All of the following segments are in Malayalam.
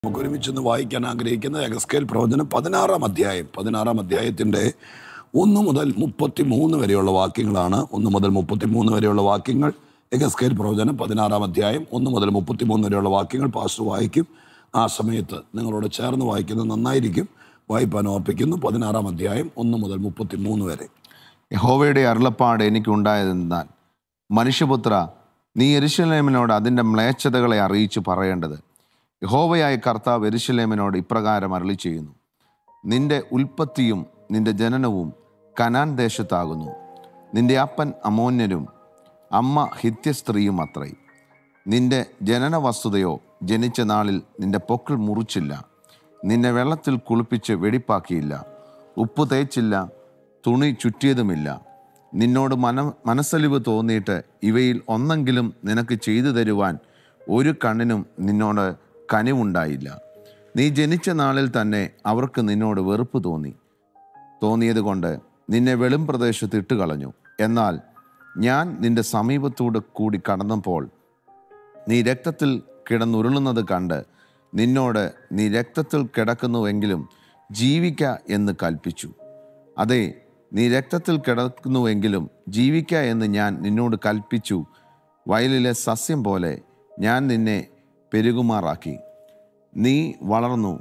നമുക്ക് ഒരുമിച്ചൊന്ന് വായിക്കാൻ ആഗ്രഹിക്കുന്ന എഗസ്കേൽ പ്രവചനം പതിനാറാം അധ്യായം പതിനാറാം അധ്യായത്തിൻ്റെ ഒന്ന് മുതൽ മുപ്പത്തി മൂന്ന് വരെയുള്ള വാക്യങ്ങളാണ് ഒന്ന് മുതൽ മുപ്പത്തി മൂന്ന് വരെയുള്ള വാക്യങ്ങൾ എഗസ്കേൽ പ്രവചനം പതിനാറാം അധ്യായം ഒന്ന് മുതൽ മുപ്പത്തി മൂന്ന് വരെയുള്ള വാക്യങ്ങൾ പാസ്റ്റർ വായിക്കും ആ സമയത്ത് നിങ്ങളോട് ചേർന്ന് വായിക്കുന്നത് നന്നായിരിക്കും വായിപ്പാൻ ഓർപ്പിക്കുന്നു പതിനാറാം അധ്യായം ഒന്ന് മുതൽ മുപ്പത്തി മൂന്ന് വരെ യഹോവയുടെ അരുളപ്പാട് എനിക്കുണ്ടായതെന്നാൽ മനുഷ്യപുത്ര നീ എരുശലേമിനോട് അതിൻ്റെ മ്ലേച്ഛതകളെ അറിയിച്ചു പറയേണ്ടത് യഹോവയായ കർത്താവ് എരുശലേമിനോട് ഇപ്രകാരം അരളി ചെയ്യുന്നു നിന്റെ ഉൽപ്പത്തിയും നിന്റെ ജനനവും കനാൻ ദേശത്താകുന്നു നിന്റെ അപ്പൻ അമോന്യരും അമ്മ ഹിത്യസ്ത്രീയും അത്രേ നിന്റെ ജനന വസ്തുതയോ ജനിച്ച നാളിൽ നിന്റെ പൊക്കിൾ മുറിച്ചില്ല നിന്നെ വെള്ളത്തിൽ കുളിപ്പിച്ച് വെടിപ്പാക്കിയില്ല ഉപ്പ് തേച്ചില്ല തുണി ചുറ്റിയതുമില്ല നിന്നോട് മന മനസ്സലിവ് തോന്നിയിട്ട് ഇവയിൽ ഒന്നെങ്കിലും നിനക്ക് ചെയ്തു തരുവാൻ ഒരു കണ്ണിനും നിന്നോട് കനിവുണ്ടായില്ല നീ ജനിച്ച നാളിൽ തന്നെ അവർക്ക് നിന്നോട് വെറുപ്പ് തോന്നി തോന്നിയത് കൊണ്ട് നിന്നെ വെളും പ്രദേശത്ത് ഇട്ട് കളഞ്ഞു എന്നാൽ ഞാൻ നിന്റെ സമീപത്തൂടെ കൂടി കടന്നപ്പോൾ നീ രക്തത്തിൽ കിടന്നുരുളുന്നത് കണ്ട് നിന്നോട് നീ രക്തത്തിൽ കിടക്കുന്നുവെങ്കിലും ജീവിക്ക എന്ന് കൽപ്പിച്ചു അതെ നീ രക്തത്തിൽ കിടക്കുന്നുവെങ്കിലും ജീവിക്ക എന്ന് ഞാൻ നിന്നോട് കൽപ്പിച്ചു വയലിലെ സസ്യം പോലെ ഞാൻ നിന്നെ പെരുകുമാറാക്കി നീ വളർന്നു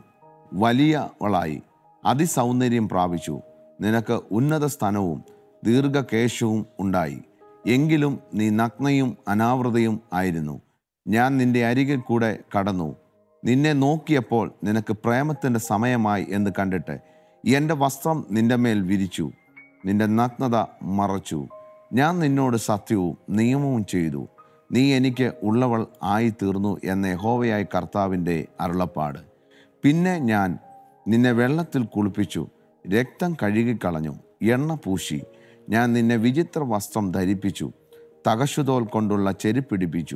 വലിയവളായി അതിസൗന്ദര്യം പ്രാപിച്ചു നിനക്ക് ഉന്നത സ്ഥാനവും ദീർഘകേശവും ഉണ്ടായി എങ്കിലും നീ നഗ്നയും അനാവൃതയും ആയിരുന്നു ഞാൻ നിന്റെ അരികിൽ കൂടെ കടന്നു നിന്നെ നോക്കിയപ്പോൾ നിനക്ക് പ്രേമത്തിൻ്റെ സമയമായി എന്ന് കണ്ടിട്ട് എൻ്റെ വസ്ത്രം നിന്റെ മേൽ വിരിച്ചു നിന്റെ നഗ്നത മറച്ചു ഞാൻ നിന്നോട് സത്യവും നിയമവും ചെയ്തു നീ എനിക്ക് ഉള്ളവൾ ആയി തീർന്നു എന്ന യഹോവയായ കർത്താവിൻ്റെ അരുളപ്പാട് പിന്നെ ഞാൻ നിന്നെ വെള്ളത്തിൽ കുളിപ്പിച്ചു രക്തം കഴുകിക്കളഞ്ഞു എണ്ണ പൂശി ഞാൻ നിന്നെ വിചിത്ര വസ്ത്രം ധരിപ്പിച്ചു തകശുതോൽ കൊണ്ടുള്ള ചെരുപ്പിടിപ്പിച്ചു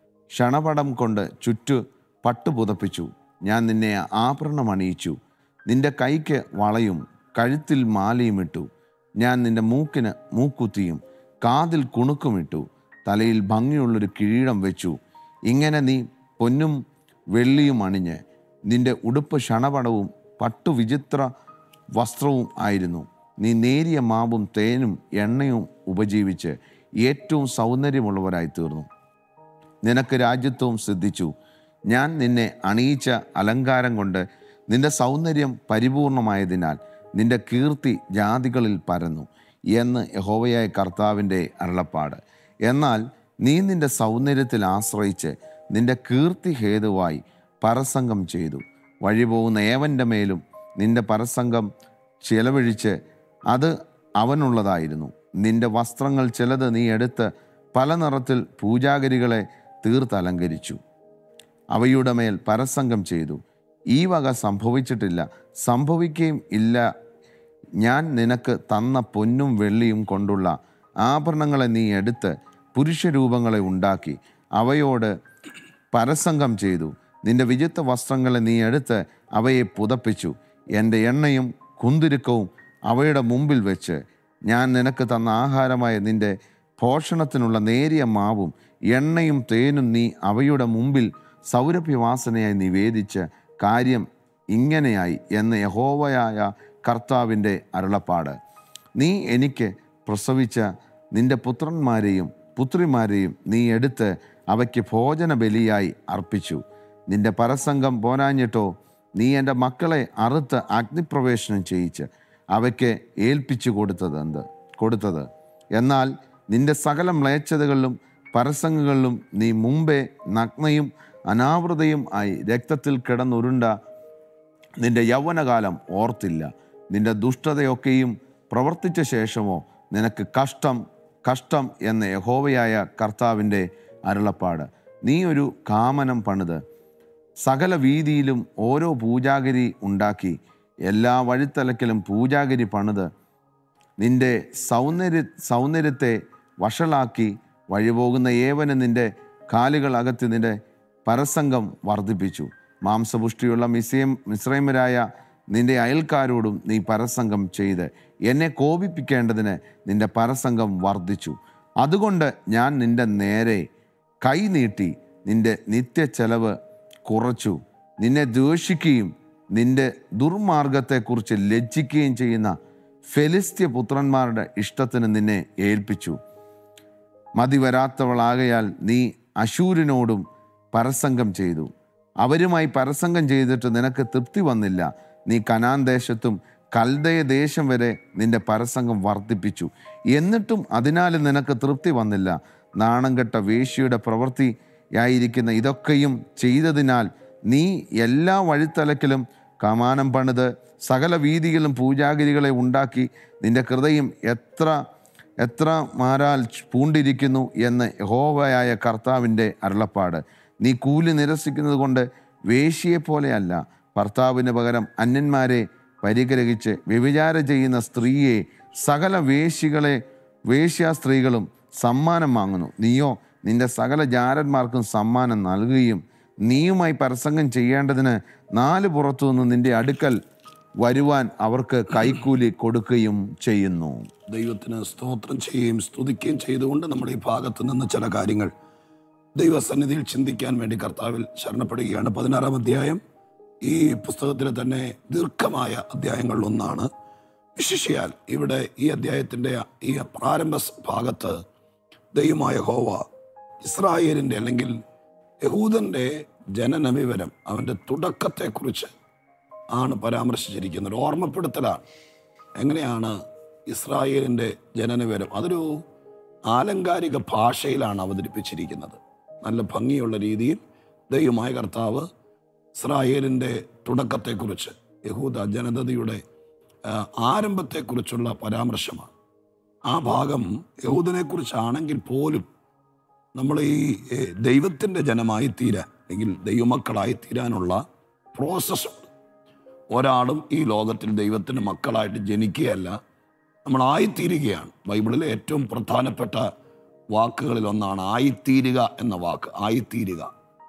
ക്ഷണപടം കൊണ്ട് ചുറ്റു പട്ടു പുതപ്പിച്ചു ഞാൻ നിന്നെ ആഭരണം അണിയിച്ചു നിന്റെ കൈക്ക് വളയും കഴുത്തിൽ മാലയും ഇട്ടു ഞാൻ നിന്റെ മൂക്കിന് മൂക്കുത്തിയും കാതിൽ കുണുക്കുമിട്ടു തലയിൽ ഭംഗിയുള്ളൊരു കിരീടം വെച്ചു ഇങ്ങനെ നീ പൊന്നും വെള്ളിയും അണിഞ്ഞ് നിന്റെ ഉടുപ്പ് ക്ഷണപടവും പട്ടു വിചിത്ര വസ്ത്രവും ആയിരുന്നു നീ നേരിയ മാവും തേനും എണ്ണയും ഉപജീവിച്ച് ഏറ്റവും സൗന്ദര്യമുള്ളവരായി തീർന്നു നിനക്ക് രാജ്യത്വവും സിദ്ധിച്ചു ഞാൻ നിന്നെ അണിയിച്ച അലങ്കാരം കൊണ്ട് നിന്റെ സൗന്ദര്യം പരിപൂർണമായതിനാൽ നിന്റെ കീർത്തി ജാതികളിൽ പരന്നു എന്ന് യഹോവയായ കർത്താവിൻ്റെ അരുളപ്പാട് എന്നാൽ നീ നിന്റെ സൗന്ദര്യത്തിൽ ആശ്രയിച്ച് നിന്റെ കീർത്തി ഹേതുവായി പരസംഗം ചെയ്തു വഴി പോകുന്ന ഏവൻ്റെ മേലും നിന്റെ പരസംഗം ചിലവഴിച്ച് അത് അവനുള്ളതായിരുന്നു നിന്റെ വസ്ത്രങ്ങൾ ചിലത് നീ എടുത്ത് പല നിറത്തിൽ പൂജാഗരികളെ തീർത്തലങ്കരിച്ചു അവയുടെ മേൽ പരസംഗം ചെയ്തു ഈ വക സംഭവിച്ചിട്ടില്ല സംഭവിക്കുകയും ഇല്ല ഞാൻ നിനക്ക് തന്ന പൊന്നും വെള്ളിയും കൊണ്ടുള്ള ആഭരണങ്ങളെ നീ എടുത്ത് പുരുഷരൂപങ്ങളെ ഉണ്ടാക്കി അവയോട് പരസംഗം ചെയ്തു നിന്റെ വിചിത്ര വസ്ത്രങ്ങളെ നീ എടുത്ത് അവയെ പുതപ്പിച്ചു എൻ്റെ എണ്ണയും കുന്തിരുക്കവും അവയുടെ മുമ്പിൽ വെച്ച് ഞാൻ നിനക്ക് തന്ന ആഹാരമായ നിന്റെ പോഷണത്തിനുള്ള നേരിയ മാവും എണ്ണയും തേനും നീ അവയുടെ മുമ്പിൽ സൗരഭ്യവാസനയായി നിവേദിച്ച കാര്യം ഇങ്ങനെയായി എന്ന് യഹോവയായ കർത്താവിൻ്റെ അരുളപ്പാട് നീ എനിക്ക് പ്രസവിച്ച നിന്റെ പുത്രന്മാരെയും പുത്രിമാരെയും നീ എടുത്ത് അവയ്ക്ക് ഭോജന ബലിയായി അർപ്പിച്ചു നിന്റെ പരസംഗം പോരാഞ്ഞിട്ടോ നീ എൻ്റെ മക്കളെ അറുത്ത് അഗ്നിപ്രവേശനം ചെയ്യിച്ച് അവയ്ക്ക് ഏൽപ്പിച്ചു കൊടുത്തത് എന്ത് കൊടുത്തത് എന്നാൽ നിന്റെ സകല മ്ലേച്ഛതകളിലും പരസംഗങ്ങളിലും നീ മുമ്പേ നഗ്നയും അനാവൃതയും ആയി രക്തത്തിൽ കിടന്നുരുണ്ട നിന്റെ യൗവനകാലം ഓർത്തില്ല നിന്റെ ദുഷ്ടതയൊക്കെയും പ്രവർത്തിച്ച ശേഷമോ നിനക്ക് കഷ്ടം കഷ്ടം എന്ന യഹോവയായ കർത്താവിൻ്റെ അരുളപ്പാട് നീ ഒരു കാമനം പണിത് സകല വീതിയിലും ഓരോ പൂജാഗിരി ഉണ്ടാക്കി എല്ലാ വഴിത്തലക്കിലും പൂജാഗിരി പണിത് നിന്റെ സൗന്ദര്യ സൗന്ദര്യത്തെ വഷളാക്കി വഴിപോകുന്ന ഏവന് നിന്റെ കാലുകൾ അകത്ത് നിന്റെ പരസംഗം വർദ്ധിപ്പിച്ചു മാംസപുഷ്ടിയുള്ള മിസ്രൈം മിശ്രൈമരായ നിന്റെ അയൽക്കാരോടും നീ പരസംഗം ചെയ്ത് എന്നെ കോപിപ്പിക്കേണ്ടതിന് നിന്റെ പരസംഗം വർദ്ധിച്ചു അതുകൊണ്ട് ഞാൻ നിന്റെ നേരെ കൈ നീട്ടി നിന്റെ നിത്യ ചെലവ് കുറച്ചു നിന്നെ ദ്വേഷിക്കുകയും നിന്റെ ദുർമാർഗത്തെക്കുറിച്ച് ലജ്ജിക്കുകയും ചെയ്യുന്ന ഫെലിസ്ത്യ പുത്രന്മാരുടെ ഇഷ്ടത്തിന് നിന്നെ ഏൽപ്പിച്ചു മതി വരാത്തവളാകയാൽ നീ അശൂരിനോടും പരസംഗം ചെയ്തു അവരുമായി പരസംഗം ചെയ്തിട്ട് നിനക്ക് തൃപ്തി വന്നില്ല നീ കനാൻ ദേശത്തും കൽദയ ദേശം വരെ നിന്റെ പരസംഗം വർദ്ധിപ്പിച്ചു എന്നിട്ടും അതിനാൽ നിനക്ക് തൃപ്തി വന്നില്ല നാണം കെട്ട വേശ്യയുടെ പ്രവൃത്തിയായിരിക്കുന്ന ഇതൊക്കെയും ചെയ്തതിനാൽ നീ എല്ലാ വഴിത്തലക്കിലും കമാനം പണിത് സകല വീതിയിലും പൂജാഗിരികളെ ഉണ്ടാക്കി നിന്റെ ഹൃദയം എത്ര എത്ര മാരാൽ പൂണ്ടിരിക്കുന്നു എന്ന് യഹോവയായ കർത്താവിൻ്റെ അരുളപ്പാട് നീ കൂലി നിരസിക്കുന്നത് കൊണ്ട് വേശ്യയെ പോലെയല്ല ഭർത്താവിന് പകരം അന്യന്മാരെ പരിഗ്രഹിച്ച് വ്യഭിചാരം ചെയ്യുന്ന സ്ത്രീയെ സകല വേശ്യകളെ വേശ്യാ സ്ത്രീകളും സമ്മാനം വാങ്ങുന്നു നീയോ നിന്റെ സകല ജാരന്മാർക്കും സമ്മാനം നൽകുകയും നീയുമായി പരസംഗം ചെയ്യേണ്ടതിന് നാല് പുറത്തുനിന്ന് നിന്റെ അടുക്കൽ വരുവാൻ അവർക്ക് കൈക്കൂലി കൊടുക്കുകയും ചെയ്യുന്നു ദൈവത്തിന് സ്തോത്രം ചെയ്യുകയും സ്തുതിക്കുകയും ചെയ്തുകൊണ്ട് നമ്മുടെ ഈ ഭാഗത്ത് നിന്ന് ചില കാര്യങ്ങൾ ദൈവസന്നിധിയിൽ ചിന്തിക്കാൻ വേണ്ടി കർത്താവിൽ ശരണപ്പെടുകയാണ് പതിനാറാം അധ്യായം ഈ പുസ്തകത്തിലെ തന്നെ ദീർഘമായ അധ്യായങ്ങളിലൊന്നാണ് വിശിഷ്യാൽ ഇവിടെ ഈ അധ്യായത്തിൻ്റെ ഈ പ്രാരംഭ ഭാഗത്ത് ദൈവമായ ഹോവ ഇസ്രായേലിൻ്റെ അല്ലെങ്കിൽ യഹൂദൻ്റെ ജനന വിവരം അവൻ്റെ തുടക്കത്തെക്കുറിച്ച് ആണ് പരാമർശിച്ചിരിക്കുന്നത് ഒരു ഓർമ്മപ്പെടുത്തലാണ് എങ്ങനെയാണ് ഇസ്രായേലിൻ്റെ ജനനവിവരം അതൊരു ആലങ്കാരിക ഭാഷയിലാണ് അവതരിപ്പിച്ചിരിക്കുന്നത് നല്ല ഭംഗിയുള്ള രീതിയിൽ ദൈവമായ കർത്താവ് ഇസ്രായേലിൻ്റെ തുടക്കത്തെക്കുറിച്ച് യഹൂദ ജനതയുടെ ആ, ആരംഭത്തെക്കുറിച്ചുള്ള പരാമർശമാണ് ആ ഭാഗം യഹൂദനെക്കുറിച്ചാണെങ്കിൽ പോലും നമ്മൾ ഈ ഏ, ദൈവത്തിൻ്റെ ജനമായി തീരാൻ അല്ലെങ്കിൽ ദൈവമക്കളായി തീരാനുള്ള പ്രോസസ്സുണ്ട് ഒരാളും ഈ ലോകത്തിൽ ദൈവത്തിൻ്റെ മക്കളായിട്ട് ജനിക്കുകയല്ല നമ്മൾ ആയിത്തീരുകയാണ് ബൈബിളിലെ ഏറ്റവും പ്രധാനപ്പെട്ട വാക്കുകളിൽ ഒന്നാണ് ആയിത്തീരുക എന്ന വാക്ക് ആയിത്തീരുക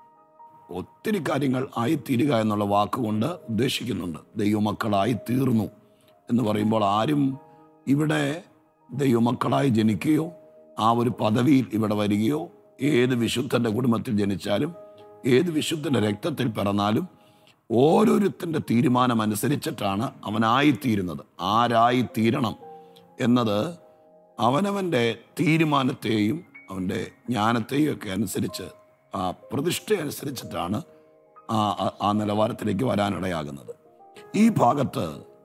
ഒത്തിരി കാര്യങ്ങൾ ആയിത്തീരുക എന്നുള്ള വാക്കുകൊണ്ട് ഉദ്ദേശിക്കുന്നുണ്ട് ദൈവമക്കളായി തീർന്നു എന്ന് പറയുമ്പോൾ ആരും ഇവിടെ ദൈവമക്കളായി ജനിക്കുകയോ ആ ഒരു പദവിയിൽ ഇവിടെ വരികയോ ഏത് വിശുദ്ധൻ്റെ കുടുംബത്തിൽ ജനിച്ചാലും ഏത് വിശുദ്ധൻ്റെ രക്തത്തിൽ പിറന്നാലും ഓരോരുത്തൻ്റെ തീരുമാനം അനുസരിച്ചിട്ടാണ് അവനായിത്തീരുന്നത് ആരായിത്തീരണം എന്നത് അവനവൻ്റെ തീരുമാനത്തെയും അവൻ്റെ ജ്ഞാനത്തെയും ഒക്കെ അനുസരിച്ച് ആ പ്രതിഷ്ഠ അനുസരിച്ചിട്ടാണ് ആ ആ- ആ നിലവാരത്തിലേക്ക് വരാനിടയാകുന്നത് ഈ ഭാഗത്ത്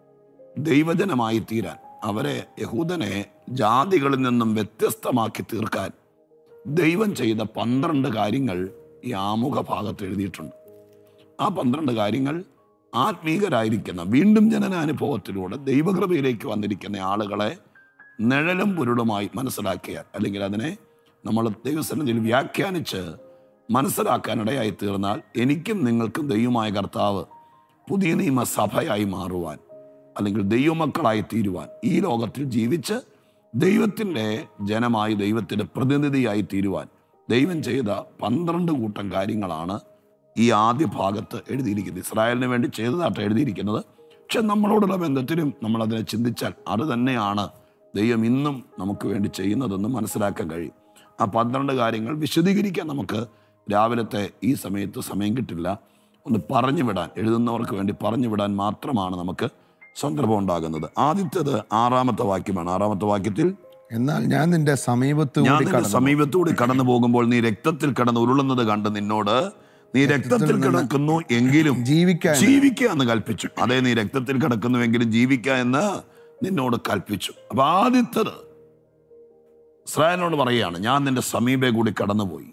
ദൈവജനമായി തീരാൻ അവരെ യഹൂദനെ ജാതികളിൽ നിന്നും വ്യത്യസ്തമാക്കി തീർക്കാൻ ദൈവം ചെയ്ത പന്ത്രണ്ട് കാര്യങ്ങൾ ഈ ആമുഖ ഭാഗത്ത് എഴുതിയിട്ടുണ്ട് ആ പന്ത്രണ്ട് കാര്യങ്ങൾ ആത്മീകരായിരിക്കുന്ന വീണ്ടും ജനനാനുഭവത്തിലൂടെ ദൈവകൃപയിലേക്ക് വന്നിരിക്കുന്ന ആളുകളെ നിഴലും പുരുളുമായി മനസ്സിലാക്കിയാൽ അല്ലെങ്കിൽ അതിനെ നമ്മൾ ദൈവസന്നിധിയിൽ വ്യാഖ്യാനിച്ച് മനസ്സിലാക്കാനിടയായി തീർന്നാൽ എനിക്കും നിങ്ങൾക്കും ദൈവമായ കർത്താവ് പുതിയ നിയമസഭയായി മാറുവാൻ അല്ലെങ്കിൽ ദൈവമക്കളായി തീരുവാൻ ഈ ലോകത്തിൽ ജീവിച്ച് ദൈവത്തിൻ്റെ ജനമായി ദൈവത്തിൻ്റെ പ്രതിനിധിയായി തീരുവാൻ ദൈവം ചെയ്ത പന്ത്രണ്ട് കൂട്ടം കാര്യങ്ങളാണ് ഈ ആദ്യ ഭാഗത്ത് എഴുതിയിരിക്കുന്നത് ഇസ്രായേലിന് വേണ്ടി ചെയ്തതായിട്ട് എഴുതിയിരിക്കുന്നത് പക്ഷെ നമ്മളോടുള്ള ബന്ധത്തിലും നമ്മൾ അതിനെ ചിന്തിച്ചാൽ അത് തന്നെയാണ് ദൈവം ഇന്നും നമുക്ക് വേണ്ടി ചെയ്യുന്നതെന്ന് മനസ്സിലാക്കാൻ കഴിയും ആ പന്ത്രണ്ട് കാര്യങ്ങൾ വിശദീകരിക്കാൻ നമുക്ക് രാവിലത്തെ ഈ സമയത്ത് സമയം കിട്ടില്ല ഒന്ന് പറഞ്ഞു വിടാൻ എഴുതുന്നവർക്ക് വേണ്ടി പറഞ്ഞു വിടാൻ മാത്രമാണ് നമുക്ക് സന്ദർഭം ഉണ്ടാകുന്നത് ആദ്യത്തേത് ആറാമത്തെ വാക്യമാണ് ആറാമത്തെ വാക്യത്തിൽ എന്നാൽ ഞാൻ നിന്റെ സമീപത്ത് ഞാൻ കൂടി നിന്റെ കടന്നു സമീപത്തൂടി കടന്നു പോകുമ്പോൾ നീ രക്തത്തിൽ കിടന്ന് ഉരുളുന്നത് കണ്ട് നിന്നോട് നീ രക്തത്തിൽ കിടക്കുന്നു എങ്കിലും ജീവിക്കാൻ ജീവിക്കുക എന്ന് കൽപ്പിച്ചു അതേ നീ രക്തത്തിൽ കിടക്കുന്നുവെങ്കിലും ജീവിക്കുക എന്ന് നിന്നോട് കൽപ്പിച്ചു അപ്പൊ ആദ്യത്തത് ഇസ്രായേലിനോട് പറയുകയാണ് ഞാൻ നിന്റെ സമീപേ കൂടി കടന്നുപോയി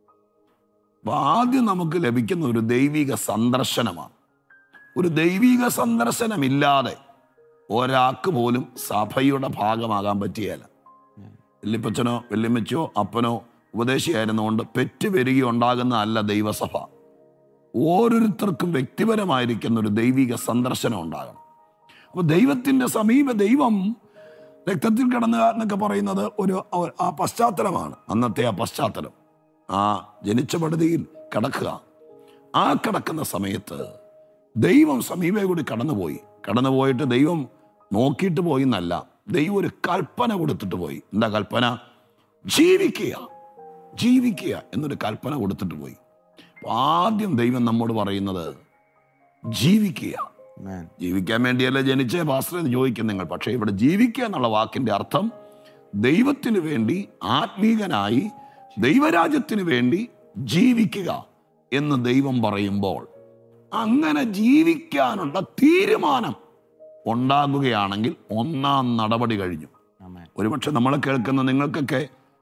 അപ്പൊ ആദ്യം നമുക്ക് ലഭിക്കുന്ന ഒരു ദൈവിക സന്ദർശനമാണ് ഒരു ദൈവിക സന്ദർശനമില്ലാതെ ഒരാൾക്ക് പോലും സഭയുടെ ഭാഗമാകാൻ പറ്റിയല്ല വല്യപ്പച്ചനോ വല്യമ്മച്ചോ അപ്പനോ ഉപദേശിയായിരുന്നുകൊണ്ട് പെറ്റു പെരുകിയുണ്ടാകുന്നതല്ല ദൈവസഭ ഓരോരുത്തർക്കും വ്യക്തിപരമായിരിക്കുന്ന ഒരു ദൈവിക സന്ദർശനം ഉണ്ടാകണം അപ്പോൾ ദൈവത്തിൻ്റെ സമീപ ദൈവം രക്തത്തിൽ കിടന്ന എന്നൊക്കെ പറയുന്നത് ഒരു ഒരു- ആ പശ്ചാത്തലമാണ് അന്നത്തെ ആ പശ്ചാത്തലം ആ ജനിച്ച പടുതിയിൽ കിടക്കുക ആ കിടക്കുന്ന സമയത്ത് ദൈവം സമീപേ കൂടി കടന്നുപോയി കടന്നുപോയിട്ട് ദൈവം നോക്കിയിട്ട് പോയി എന്നല്ല ദൈവം ഒരു കൽപ്പന കൊടുത്തിട്ട് പോയി എന്താ കൽപ്പന ജീവിക്കുക ജീവിക്കുക എന്നൊരു കൽപ്പന കൊടുത്തിട്ട് പോയി അപ്പൊ ആദ്യം ദൈവം നമ്മോട് പറയുന്നത് ജീവിക്കുക Amen. ജീവിക്കാൻ വേണ്ടിയല്ല ജനിച്ചേ പാസ്റ്റർ എന്ന് ചോദിക്കും നിങ്ങൾ പക്ഷേ ഇവിടെ ജീവിക്കുക എന്നുള്ള വാക്കിന്റെ അർത്ഥം ദൈവത്തിന് വേണ്ടി ആത്മീകനായി ദൈവരാജ്യത്തിന് വേണ്ടി ജീവിക്കുക എന്ന് ദൈവം പറയുമ്പോൾ അങ്ങനെ ജീവിക്കാനുള്ള തീരുമാനം ഉണ്ടാകുകയാണെങ്കിൽ ഒന്നാം നടപടി കഴിഞ്ഞു Amen. ഒരുപക്ഷെ നമ്മളെ കേൾക്കുന്ന നിങ്ങൾക്കൊക്കെ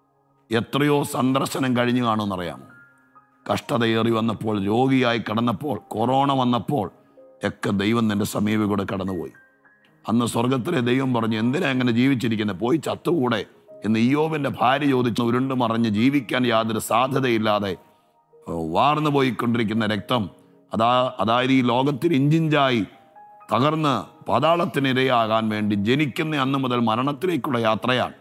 എത്രയോ സന്ദർശനം കഴിഞ്ഞു കാണുമെന്നറിയാമോ കഷ്ടതയേറി വന്നപ്പോൾ രോഗിയായി കിടന്നപ്പോൾ കൊറോണ വന്നപ്പോൾ ഒക്കെ ദൈവം നിന്റെ സമീപം കൂടെ കടന്നുപോയി അന്ന് സ്വർഗത്തിലെ ദൈവം പറഞ്ഞു എന്തിനാ അങ്ങനെ ജീവിച്ചിരിക്കുന്നത് പോയി ചത്തുകൂടെ എന്ന് ഇയോബിന്റെ ഭാര്യ ചോദിച്ചു ഉരുണ്ടു മറിഞ്ഞ് ജീവിക്കാൻ യാതൊരു സാധ്യതയില്ലാതെ ഏഹ്, വാർന്നു പോയിക്കൊണ്ടിരിക്കുന്ന രക്തം അതാ അതായത് ഈ ലോകത്തിൽ ഇഞ്ചിഞ്ചായി തകർന്ന് പാതാളത്തിനിരയാകാൻ വേണ്ടി ജനിക്കുന്ന അന്ന് മുതൽ മരണത്തിലേക്കുള്ള യാത്രയാണ്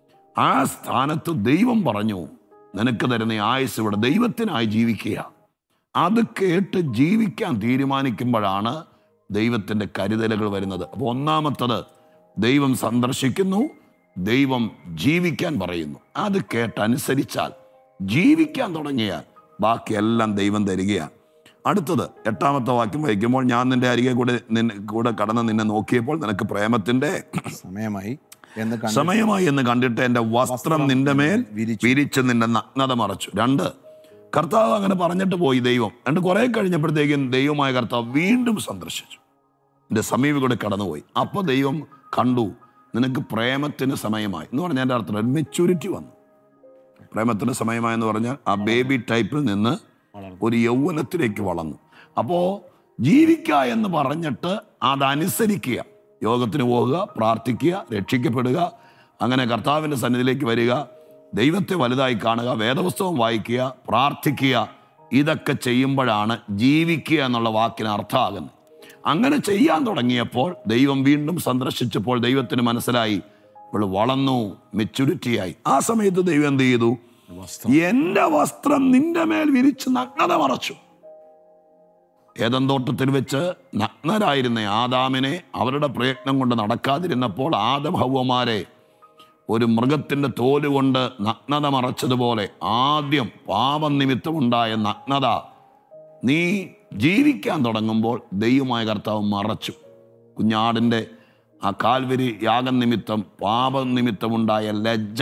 ആ സ്ഥാനത്ത് ദൈവം പറഞ്ഞു നിനക്ക് തരുന്ന ഈ ആയുസ് ഇവിടെ ദൈവത്തിനായി ജീവിക്കുക അത് കേട്ട് ജീവിക്കാൻ തീരുമാനിക്കുമ്പോഴാണ് ദൈവത്തിൻ്റെ കരുതലുകൾ വരുന്നത് അപ്പോൾ ഒന്നാമത്തത് ദൈവം സന്ദർശിക്കുന്നു ദൈവം ജീവിക്കാൻ പറയുന്നു അത് കേട്ടനുസരിച്ചാൽ ജീവിക്കാൻ തുടങ്ങിയാൽ ബാക്കിയെല്ലാം ദൈവം തരികയാണ് അടുത്തത് എട്ടാമത്തെ വാക്യം വായിക്കുമ്പോൾ ഞാൻ നിന്റെ അരികെ കൂടെ നിന്നെ കൂടെ കടന്ന് നിന്നെ നോക്കിയപ്പോൾ നിനക്ക് പ്രേമത്തിന്റെ സമയമായി എന്ന് കണ്ട് സമയമായി എന്ന് കണ്ടിട്ട് എൻ്റെ വസ്ത്രം നിന്റെ മേൽ വിരിച്ചു. വിരിച്ച് നിന്റെ നഗ്നത മറച്ചു രണ്ട് കർത്താവ് അങ്ങനെ പറഞ്ഞിട്ട് പോയി ദൈവം രണ്ട് കുറെ കഴിഞ്ഞപ്പോഴത്തേക്കും ദൈവമായ കർത്താവ് വീണ്ടും സന്ദർശിച്ചു എൻ്റെ സമീപം കൂടെ കടന്നുപോയി അപ്പോൾ ദൈവം കണ്ടു നിനക്ക് പ്രേമത്തിന് സമയമായി എന്ന് പറഞ്ഞാൽ എൻ്റെ അർത്ഥം മെച്യൂരിറ്റി വന്നു പ്രേമത്തിന് സമയമായെന്ന് പറഞ്ഞാൽ ആ ബേബി ടൈപ്പിൽ നിന്ന് ഒരു യൗവനത്തിലേക്ക് വളർന്നു അപ്പോൾ ജീവിക്ക എന്ന് പറഞ്ഞിട്ട് അതനുസരിക്കുക യോഗത്തിന് പോകുക പ്രാർത്ഥിക്കുക രക്ഷിക്കപ്പെടുക അങ്ങനെ കർത്താവിൻ്റെ സന്നിധിയിലേക്ക് വരിക ദൈവത്തെ വലുതായി കാണുക വേദപുസ്തകം വായിക്കുക പ്രാർത്ഥിക്കുക ഇതൊക്കെ ചെയ്യുമ്പോഴാണ് ജീവിക്കുക എന്നുള്ള വാക്കിന് അർത്ഥമാകുന്നത് അങ്ങനെ ചെയ്യാൻ തുടങ്ങിയപ്പോൾ ദൈവം വീണ്ടും സന്ദർശിച്ചപ്പോൾ ദൈവത്തിന് മനസ്സിലായി ഇവള് വളർന്നു മെച്യൂരിറ്റിയായി ആ സമയത്ത് ദൈവം എന്ത് ചെയ്തു എന്റെ വസ്ത്രം നിന്റെ മേൽ വിരിച്ച് നഗ്നത മറച്ചു ഏതന്തോട്ടത്തിൽ വെച്ച് നഗ്നരായിരുന്ന ആദാമിനെ അവരുടെ പ്രയത്നം കൊണ്ട് നടക്കാതിരുന്നപ്പോൾ ആദഭവമാരെ ഒരു മൃഗത്തിന്റെ തോല് കൊണ്ട് നഗ്നത മറച്ചതുപോലെ ആദ്യം പാപം നിമിത്തമുണ്ടായ നഗ്നത നീ ജീവിക്കാൻ തുടങ്ങുമ്പോൾ ദൈവമായ കർത്താവ് മറച്ചു കുഞ്ഞാടിൻ്റെ ആ കാൽവരി യാഗം നിമിത്തം പാപം നിമിത്തമുണ്ടായ ലജ്ജ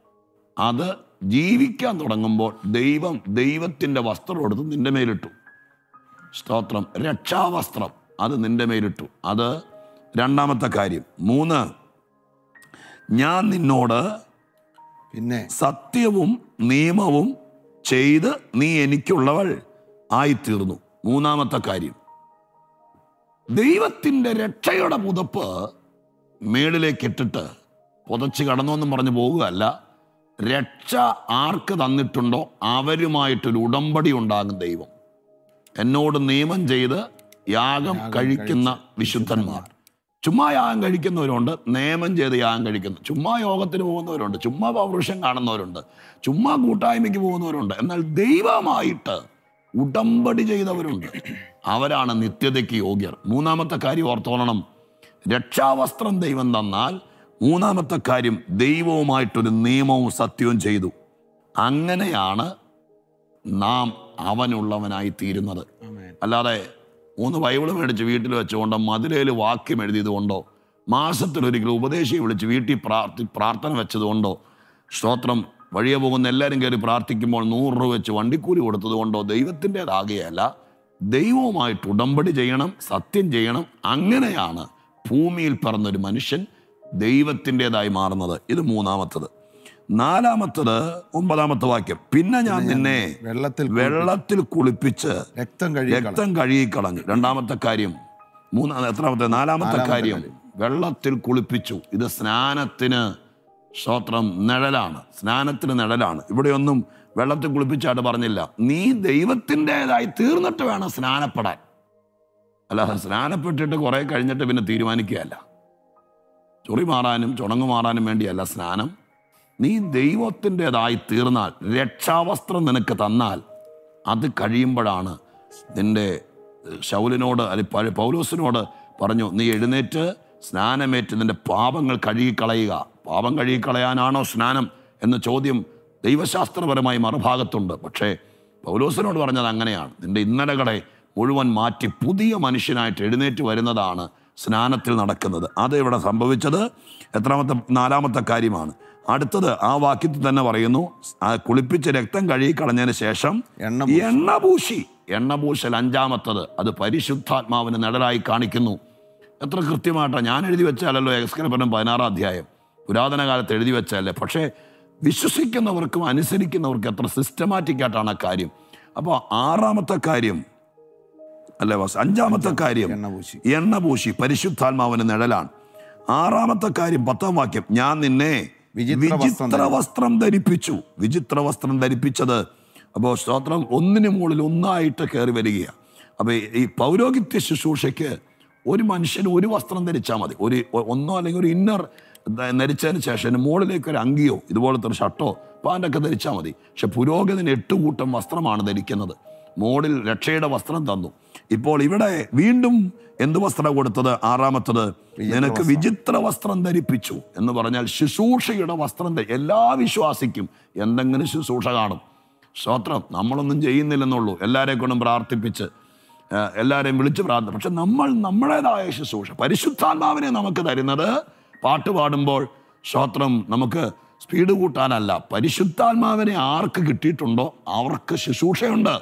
അത് ജീവിക്കാൻ തുടങ്ങുമ്പോൾ ദൈവം ദൈവത്തിൻ്റെ വസ്ത്രം എടുത്ത് നിന്റെ മേലിട്ടു സ്തോത്രം രക്ഷാവസ്ത്രം അത് നിന്റെ മേലിട്ടു അത് രണ്ടാമത്തെ കാര്യം മൂന്ന് ഞാൻ നിന്നോട് പിന്നെ സത്യവും നിയമവും ചെയ്ത് നീ എനിക്കുള്ളവൾ ആയിത്തീർന്നു മൂന്നാമത്തെ കാര്യം ദൈവത്തിൻ്റെ രക്ഷയുടെ പുതപ്പ് മേളിലേക്ക് ഇട്ടിട്ട് പുതച്ച് കടന്നു എന്നും പറഞ്ഞ് പോകുകയല്ല രക്ഷ ആർക്ക് തന്നിട്ടുണ്ടോ അവരുമായിട്ടൊരു ഉടമ്പടി ഉണ്ടാകും ദൈവം എന്നോട് നിയമം ചെയ്ത് യാഗം കഴിക്കുന്ന വിശുദ്ധന്മാർ ചുമ്മാ യാഗം കഴിക്കുന്നവരുണ്ട് നിയമം ചെയ്ത് യാഗം കഴിക്കുന്നു ചുമ്മാ യോഗത്തിന് പോകുന്നവരുണ്ട് ചുമ്മാ പൗരുഷം കാണുന്നവരുണ്ട് ചുമ്മാ കൂട്ടായ്മയ്ക്ക് പോകുന്നവരുണ്ട് എന്നാൽ ദൈവമായിട്ട് ഉടമ്പടി ചെയ്തവരുണ്ട് അവരാണ് നിത്യതയ്ക്ക് യോഗ്യർ മൂന്നാമത്തെ കാര്യം ഓർത്തോളണം രക്ഷാവസ്ത്രം ദൈവം തന്നാൽ മൂന്നാമത്തെ കാര്യം ദൈവവുമായിട്ടൊരു നിയമവും സത്യവും ചെയ്തു അങ്ങനെയാണ് നാം അവനുള്ളവനായി തീരുന്നത് ആമേൻ. അല്ലാതെ മൂന്ന് ബൈബിൾ മേടിച്ച് വീട്ടിൽ വെച്ചുകൊണ്ടോ മധുരയിൽ വാക്യം എഴുതിയത് കൊണ്ടോ മാസത്തിലൊരിക്കലും ഉപദേശിയെ വിളിച്ച് വീട്ടിൽ പ്രാർത്ഥി പ്രാർത്ഥന വെച്ചതുകൊണ്ടോ സ്തോത്രം വഴിയെ പോകുന്ന എല്ലാവരും കയറി പ്രാർത്ഥിക്കുമ്പോൾ നൂറ് രൂപ വെച്ച് വണ്ടിക്കൂലി കൊടുത്തത് കൊണ്ടോ ദൈവത്തിൻ്റെതാകുകയല്ല ദൈവവുമായിട്ട് ഉടമ്പടി ചെയ്യണം സത്യം ചെയ്യണം അങ്ങനെയാണ് ഭൂമിയിൽ പിറന്നൊരു മനുഷ്യൻ ദൈവത്തിൻ്റെതായി മാറുന്നത് ഇത് മൂന്നാമത്തത് നാലാമത്തത് ഒമ്പതാമത്തെ വാക്യം പിന്നെ ഞാൻ നിന്നെ വെള്ളത്തിൽ വെള്ളത്തിൽ കുളിപ്പിച്ച് രക്തം കഴുകി രക്തം കഴുകിക്കളഞ്ഞു രണ്ടാമത്തെ കാര്യം മൂന്നാം എത്രാമത്തെ നാലാമത്തെ കാര്യം വെള്ളത്തിൽ കുളിപ്പിച്ചു ഇത് സ്നാനത്തിന് സ്തോത്രം നിഴലാണ് സ്നാനത്തിന് നിഴലാണ് ഇവിടെയൊന്നും വെള്ളത്തിൽ കുളിപ്പിച്ചായിട്ട് പറഞ്ഞില്ല നീ ദൈവത്തിൻ്റെതായി തീർന്നിട്ട് വേണം സ്നാനപ്പെടാൻ അല്ലാതെ സ്നാനപ്പെട്ടിട്ട് കുറെ കഴിഞ്ഞിട്ട് പിന്നെ തീരുമാനിക്കുകയല്ല ചൊറി മാറാനും ചുണങ്ങ് മാറാനും വേണ്ടിയല്ല സ്നാനം നീ ദൈവത്തിൻ്റെതായി തീർന്നാൽ രക്ഷാവസ്ത്രം നിനക്ക് തന്നാൽ അത് കഴിയുമ്പോഴാണ് നിന്റെ ശൗലിനോട് അല്ലെ പൗ- പൗലോസിനോട് പറഞ്ഞു നീ എഴുന്നേറ്റ് സ്നാനമേറ്റ് നിന്റെ പാപങ്ങൾ കഴുകിക്കളയുക പാപം കഴുകിക്കളയാനാണോ സ്നാനം എന്ന ചോദ്യം ദൈവശാസ്ത്രപരമായി മറുഭാഗത്തുണ്ട് പക്ഷേ പൗലോസിനോട് പറഞ്ഞത് അങ്ങനെയാണ് നിന്റെ ഇന്നലകളെ മുഴുവൻ മാറ്റി പുതിയ മനുഷ്യനായിട്ട് എഴുന്നേറ്റ് വരുന്നതാണ് സ്നാനത്തിൽ നടക്കുന്നത് അത് ഇവിടെ സംഭവിച്ചത് എത്രാമത്തെ നാലാമത്തെ കാര്യമാണ് അടുത്തത് ആ വാക്യത്തിൽ തന്നെ പറയുന്നു ആ കുളിപ്പിച്ച് രക്തം കഴുകി കളഞ്ഞതിന് ശേഷം എണ്ണ എണ്ണ പൂശി എണ്ണ പൂശൽ അഞ്ചാമത്തത് അത് പരിശുദ്ധാത്മാവിന് നിഴലായി കാണിക്കുന്നു എത്ര കൃത്യമായിട്ടാണ് ഞാൻ എഴുതി വെച്ചാലല്ലോ എക്സ്കലപനം പതിനാറാം അധ്യായം പുരാതന കാലത്ത് എഴുതി വെച്ചല്ലേ പക്ഷേ വിശ്വസിക്കുന്നവർക്കും അനുസരിക്കുന്നവർക്കും എത്ര സിസ്റ്റമാറ്റിക് ആയിട്ടാണ് ആ കാര്യം അപ്പോൾ ആറാമത്തെ കാര്യം അല്ലേ വാസ് അഞ്ചാമത്തെ കാര്യം എണ്ണ പൂശി എണ്ണ പൂശി പരിശുദ്ധാത്മാവിന് നിഴലാണ് ആറാമത്തെ കാര്യം പത്താം വാക്യം ഞാൻ നിന്നെ വിചിത്ര വസ്ത്രം വിചിത്ര വസ്ത്രം ധരിപ്പിച്ചു വിചിത്ര വസ്ത്രം ധരിപ്പിച്ചത് അപ്പോൾ സ്തോത്രം ഒന്നിന് മുകളിൽ ഒന്നായിട്ട് കയറി വരികയാണ് അപ്പോൾ ഈ പൗരോഹിത്യ ശുശ്രൂഷയ്ക്ക് ഒരു മനുഷ്യന് ഒരു വസ്ത്രം ധരിച്ചാൽ മതി ഒരു ഒ- ഒന്നോ അല്ലെങ്കിൽ ഒരു ഇന്നർ ധരിച്ചതിന് ശേഷം അതിന് മുകളിലേക്ക് ഒരു അങ്കിയോ ഇതുപോലത്തെ ഒരു ഷർട്ടോ പാൻ്റൊക്കെ ധരിച്ചാൽ മതി പക്ഷെ പുരോഗതിന് എട്ട് കൂട്ടം വസ്ത്രമാണ് ധരിക്കുന്നത് മോഡിൽ രക്ഷയുടെ വസ്ത്രം തന്നു ഇപ്പോൾ ഇവിടെ വീണ്ടും എന്ത് വസ്ത്രം കൊടുത്തത് ആറാമത്തത് നിനക്ക് വിചിത്ര വസ്ത്രം ധരിപ്പിച്ചു എന്ന് പറഞ്ഞാൽ ശുശ്രൂഷയുടെ വസ്ത്രം ധരി- എല്ലാ വിശ്വാസിക്കും എന്തെങ്കിലും ശുശ്രൂഷ കാണും സ്തോത്രം നമ്മളൊന്നും ചെയ്യുന്നില്ലെന്നുള്ളൂ എല്ലാവരെ കൊണ്ടും പ്രാർത്ഥിപ്പിച്ച് ആ, എല്ലാവരെയും വിളിച്ച് പ്രാർത്ഥന പക്ഷെ നമ്മൾ നമ്മുടേതായ ശുശ്രൂഷ പരിശുദ്ധാത്മാവിനെ നമുക്ക് തരുന്നത് പാട്ട് പാടുമ്പോൾ സ്തോത്രം നമുക്ക് സ്പീഡ് കൂട്ടാനല്ല പരിശുദ്ധാത്മാവിനെ ആർക്ക് കിട്ടിയിട്ടുണ്ടോ അവർക്ക് ശുശ്രൂഷയുണ്ട്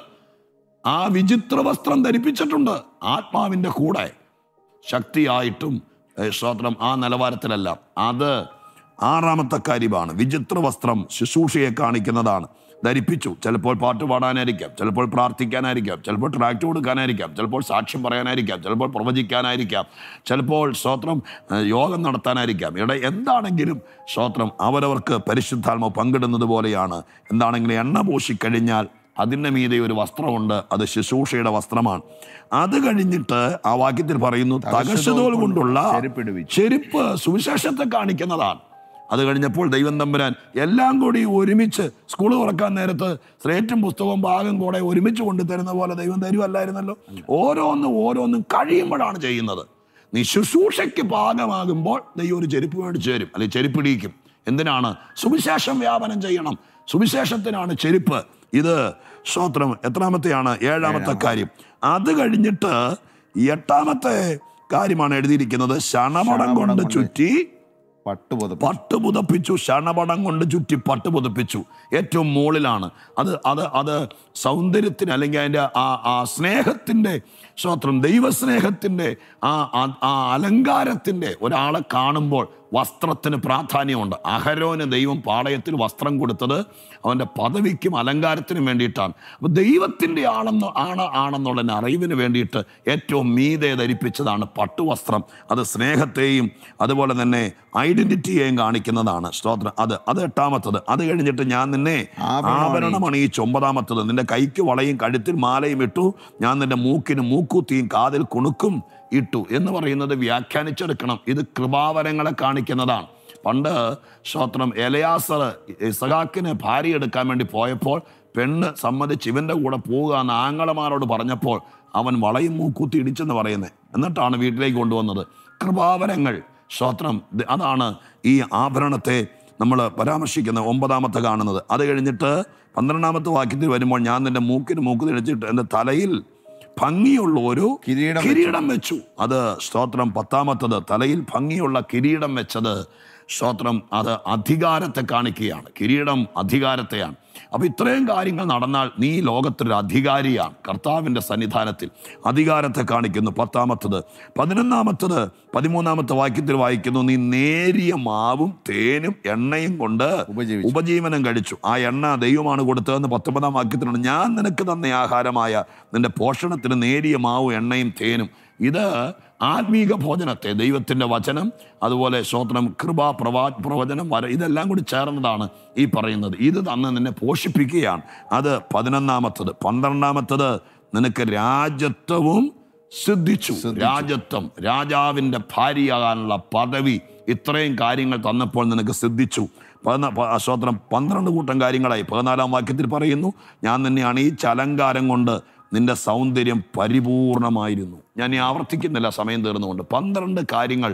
ആ വിചിത്ര വസ്ത്രം ധരിപ്പിച്ചിട്ടുണ്ട് ആത്മാവിൻ്റെ കൂടെ ശക്തിയായിട്ടും ഏ, സ്തോത്രം ആ നിലവാരത്തിലല്ല അത് ആറാമത്തെ കാര്യമാണ് വിചിത്ര വസ്ത്രം ശുശ്രൂഷയെ കാണിക്കുന്നതാണ് ധരിപ്പിച്ചു ചിലപ്പോൾ പാട്ട് പാടാനായിരിക്കാം ചിലപ്പോൾ പ്രാർത്ഥിക്കാനായിരിക്കാം ചിലപ്പോൾ ട്രാക്ട് കൊടുക്കാനായിരിക്കാം ചിലപ്പോൾ സാക്ഷ്യം പറയാനായിരിക്കാം ചിലപ്പോൾ പ്രവചിക്കാനായിരിക്കാം ചിലപ്പോൾ സ്തോത്രം ഏ, യോഗം നടത്താനായിരിക്കാം ഇവിടെ എന്താണെങ്കിലും സ്തോത്രം അവരവർക്ക് പരിശുദ്ധാത്മ പങ്കിടുന്നത് പോലെയാണ് എന്താണെങ്കിലും എണ്ണ പൂശിക്കഴിഞ്ഞാൽ അതിൻ്റെ മീതെ ഒരു വസ്ത്രമുണ്ട് അത് ശുശ്രൂഷയുടെ വസ്ത്രമാണ് അത് കഴിഞ്ഞിട്ട് ആ വാക്യത്തിൽ പറയുന്നു തകശതോൽ കൊണ്ടുള്ള ചെരുപ്പിടുവിച്ചു. ചെരുപ്പ് സുവിശേഷത്തെ കാണിക്കുന്നതാണ് അത് കഴിഞ്ഞപ്പോൾ ദൈവം തമ്പുരാൻ എല്ലാം കൂടി ഒരുമിച്ച് സ്കൂൾ തുറക്കാൻ നേരത്ത് സ്ലേറ്റും പുസ്തകവും ഭാഗം കൂടെ ഒരുമിച്ച് കൊണ്ടുതരുന്ന പോലെ ദൈവം തരുമല്ലായിരുന്നല്ലോ ഓരോന്നും ഓരോന്നും കഴിയുമ്പോഴാണ് ചെയ്യുന്നത് നീ ശുശ്രൂഷയ്ക്ക് ഭാഗമാകുമ്പോൾ ദൈവം ഒരു ചെരുപ്പ് മേടിച്ചു തരും അല്ലെങ്കിൽ ചെരുപ്പിടിയിക്കും എന്തിനാണ് സുവിശേഷം വ്യാപനം ചെയ്യണം സുവിശേഷത്തിനാണ് ചെരുപ്പ് ഇത് സ്തോത്രം എത്രാമത്തെയാണ് ഏഴാമത്തെ കാര്യം അത് കഴിഞ്ഞിട്ട് എട്ടാമത്തെ കാര്യമാണ് എഴുതിയിരിക്കുന്നത് ശണമടം കൊണ്ട് ചുറ്റി പട്ട് പുതപ്പ് പട്ട് പുതപ്പിച്ചു ശണപടം കൊണ്ട് ചുറ്റി പട്ട് പുതപ്പിച്ചു ഏറ്റവും മുകളിലാണ് അത് അത് അത് സൗന്ദര്യത്തിന് അല്ലെങ്കിൽ അതിൻ്റെ ആ ആ സ്നേഹത്തിൻ്റെ സ്തോത്രം ദൈവസ്നേഹത്തിൻ്റെ ആ ആ- ആ അലങ്കാരത്തിൻ്റെ ഒരാളെ കാണുമ്പോൾ വസ്ത്രത്തിന് പ്രാധാന്യമുണ്ട് അഹരോന് ദൈവം പാളയത്തിൽ വസ്ത്രം കൊടുത്തത് അവൻ്റെ പദവിക്കും അലങ്കാരത്തിനും വേണ്ടിയിട്ടാണ് അപ്പോൾ ദൈവത്തിൻ്റെ ആണെന്ന് ആണ് ആണെന്നുള്ള അറിവിന് വേണ്ടിയിട്ട് ഏറ്റവും മീതെ ധരിപ്പിച്ചതാണ് പട്ടുവസ്ത്രം അത് സ്നേഹത്തെയും അതുപോലെ തന്നെ ഐഡന്റിറ്റിയെയും കാണിക്കുന്നതാണ് സ്തോത്രം അത് അത് എട്ടാമത്തത് അത് കഴിഞ്ഞിട്ട് ഞാൻ നിന്നെ ആഭരണം ആഭരണം അണിയിച്ചു ഒമ്പതാമത്തത് നിന്റെ കൈക്ക് വളയും കഴുത്തിൽ മാലയും ഇട്ടു ഞാൻ നിന്റെ മൂക്കിന് മൂക്കൂത്തിയും കാതിൽ കുണുക്കും ഇട്ടു എന്ന് പറയുന്നത് വ്യാഖ്യാനിച്ചെടുക്കണം ഇത് കൃപാവരങ്ങളെ കാണിക്കുന്നതാണ് പണ്ട് സ്തോത്രം എലയാസർ ഇസഹാക്കിന് ഭാര്യ എടുക്കാൻ വേണ്ടി പോയപ്പോൾ പെണ്ണ് സമ്മതിച്ച് ഇവന്റെ കൂടെ പോവുക എന്ന് ആങ്ങളമാരോട് പറഞ്ഞപ്പോൾ അവൻ വളയും മൂക്കൂത്തി ഇടിച്ചെന്ന് പറയുന്നത് എന്നിട്ടാണ് വീട്ടിലേക്ക് കൊണ്ടുവന്നത് കൃപാവരങ്ങൾ സ്തോത്രം ഇത് അതാണ് ഈ ആഭരണത്തെ നമ്മൾ പരാമർശിക്കുന്ന ഒമ്പതാമത്തെ കാണുന്നത് അത് കഴിഞ്ഞിട്ട് പന്ത്രണ്ടാമത്തെ വാക്യത്തിൽ വരുമ്പോൾ ഞാൻ നിന്റെ മൂക്കിന് മൂക്ക് തിരിച്ചിട്ട് എൻ്റെ തലയിൽ ഭംഗിയുള്ള ഒരു കിരീടം കിരീടം വെച്ചു അത് സ്തോത്രം പത്താമത്തത് തലയിൽ ഭംഗിയുള്ള കിരീടം വെച്ചത് സ്തോത്രം അത് അധികാരത്തെ കാണിക്കുകയാണ് കിരീടം അധികാരത്തെയാണ് അപ്പൊ ഇത്രയും കാര്യങ്ങൾ നടന്നാൽ നീ ലോകത്തൊരു അധികാരിയാണ് കർത്താവിൻ്റെ സന്നിധാനത്തിൽ അധികാരത്തെ കാണിക്കുന്നു പത്താമത്തത് പതിനൊന്നാമത്തത് പതിമൂന്നാമത്തെ വാക്യത്തിൽ വായിക്കുന്നു നീ നേരിയ മാവും തേനും എണ്ണയും കൊണ്ട് ഉപജീവിച്ചു. ഉപജീവനം കഴിച്ചു ആ എണ്ണ ദൈവമാണ് കൊടുത്തതെന്ന് പത്തൊമ്പതാം വാക്യത്തിലുണ്ട് ഞാൻ നിനക്ക് തന്ന ആഹാരമായ നിന്റെ പോഷണത്തിന് നേരിയ മാവും എണ്ണയും തേനും ഇത് ആത്മീക ഭോജനത്തെ ദൈവത്തിൻ്റെ വചനം അതുപോലെ സ്വത്രം കൃപ പ്രവാ പ്രവചനം വര ഇതെല്ലാം കൂടി ചേർന്നതാണ് ഈ പറയുന്നത് ഇത് തന്ന് നിന്നെ പോഷിപ്പിക്കുകയാണ് അത് പതിനൊന്നാമത്തത് പന്ത്രണ്ടാമത്തത് നിനക്ക് രാജ്യത്വവും സിദ്ധിച്ചു രാജത്വം രാജാവിൻ്റെ ഭാര്യയാകാനുള്ള പദവി ഇത്രയും കാര്യങ്ങൾ തന്നപ്പോൾ നിനക്ക് സിദ്ധിച്ചു പതിനാ- പ- സ്തോത്രം പന്ത്രണ്ട് കൂട്ടം കാര്യങ്ങളായി പതിനാലാം വാക്യത്തിൽ പറയുന്നു ഞാൻ നിന്നെ അണിയിച്ച അലങ്കാരം കൊണ്ട് നിന്റെ സൗന്ദര്യം പരിപൂർണമായിരുന്നു ഞാൻ ഈ ആവർത്തിക്കുന്നില്ല സമയം തീർന്നുകൊണ്ട് പന്ത്രണ്ട് കാര്യങ്ങൾ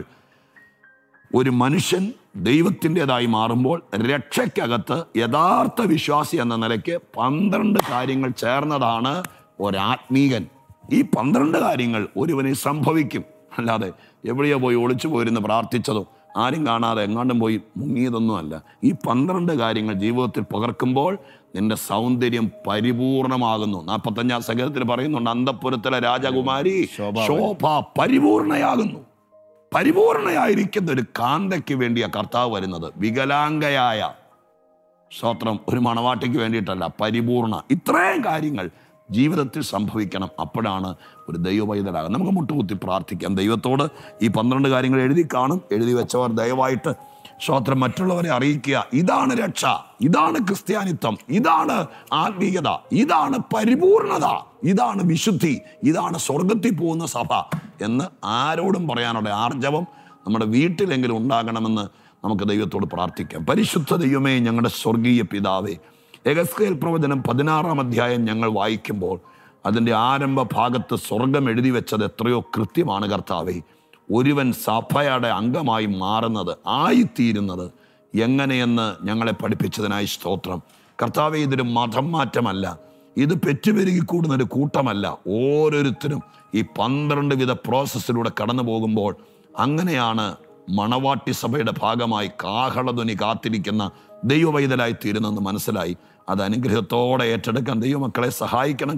ഒരു മനുഷ്യൻ ദൈവത്തിൻ്റെതായി മാറുമ്പോൾ രക്ഷയ്ക്കകത്ത് യഥാർത്ഥ വിശ്വാസി എന്ന നിലയ്ക്ക് പന്ത്രണ്ട് കാര്യങ്ങൾ ചേർന്നതാണ് ഒരാത്മീകൻ ഈ പന്ത്രണ്ട് കാര്യങ്ങൾ ഒരുവനെ സംഭവിക്കും അല്ലാതെ എവിടെയോ പോയി ഒളിച്ചു പോയിരുന്ന് പ്രാർത്ഥിച്ചതോ ആരും കാണാതെ എങ്ങാണ്ടും പോയി മുങ്ങിയതൊന്നുമല്ല ഈ പന്ത്രണ്ട് കാര്യങ്ങൾ ജീവിതത്തിൽ പകർക്കുമ്പോൾ നിന്റെ സൗന്ദര്യം പരിപൂർണമാകുന്നു നാൽപ്പത്തഞ്ചാം സങ്കേതത്തിൽ പറയുന്നുണ്ട് അന്തപുരത്തിലെ രാജകുമാരി ശോഭ പരിപൂർണയാകുന്നു പരിപൂർണയായിരിക്കുന്ന ഒരു കാന്തയ്ക്ക് വേണ്ടിയ കർത്താവ് വരുന്നത് വികലാംഗയായ സ്തോത്രം ഒരു മണവാട്ടിക്ക് വേണ്ടിയിട്ടല്ല പരിപൂർണ ഇത്രയും കാര്യങ്ങൾ ജീവിതത്തിൽ സംഭവിക്കണം അപ്പോഴാണ് ഒരു ദൈവവൈതലാകും നമുക്ക് മുട്ടുകുത്തി പ്രാർത്ഥിക്കാം ദൈവത്തോട് ഈ പന്ത്രണ്ട് കാര്യങ്ങൾ എഴുതി കാണും എഴുതി വെച്ചവർ ദയവായിട്ട് സ്തോത്രം മറ്റുള്ളവരെ അറിയിക്കുക ഇതാണ് രക്ഷ ഇതാണ് ക്രിസ്ത്യാനിത്വം ഇതാണ് ആത്മീയത ഇതാണ് പരിപൂർണത ഇതാണ് വിശുദ്ധി ഇതാണ് സ്വർഗത്തിൽ പോകുന്ന സഭ എന്ന് ആരോടും പറയാനുള്ള ആർജവം നമ്മുടെ വീട്ടിലെങ്കിലും ഉണ്ടാകണമെന്ന് നമുക്ക് ദൈവത്തോട് പ്രാർത്ഥിക്കാം പരിശുദ്ധ ദൈവമേ ഞങ്ങളുടെ സ്വർഗീയ പിതാവേ എഗസ്കേൽ പ്രവചനം പതിനാറാം അധ്യായം ഞങ്ങൾ വായിക്കുമ്പോൾ അതിൻ്റെ ആരംഭ ഭാഗത്ത് സ്വർഗം എഴുതി വെച്ചത് എത്രയോ കൃത്യമാണ് കർത്താവേ ഒരുവൻ സഭയുടെ അംഗമായി മാറുന്നത് ആയിത്തീരുന്നത് എങ്ങനെയെന്ന് ഞങ്ങളെ പഠിപ്പിച്ചതിനായി സ്തോത്രം കർത്താവെ ഇതൊരു മതം മാറ്റമല്ല ഇത് പെറ്റുപെരുകി കൂടുന്ന ഒരു കൂട്ടമല്ല ഓരോരുത്തരും ഈ പന്ത്രണ്ട് വിധ പ്രോസസ്സിലൂടെ കടന്നു പോകുമ്പോൾ അങ്ങനെയാണ് മണവാട്ടി സഭയുടെ ഭാഗമായി കാഹളധ്വനി കാത്തിരിക്കുന്ന ദൈവവൈതലായി തീരുന്നെന്ന് മനസ്സിലായി അത് അനുഗ്രഹത്തോടെ ഏറ്റെടുക്കാൻ ദൈവമക്കളെ സഹായിക്കണം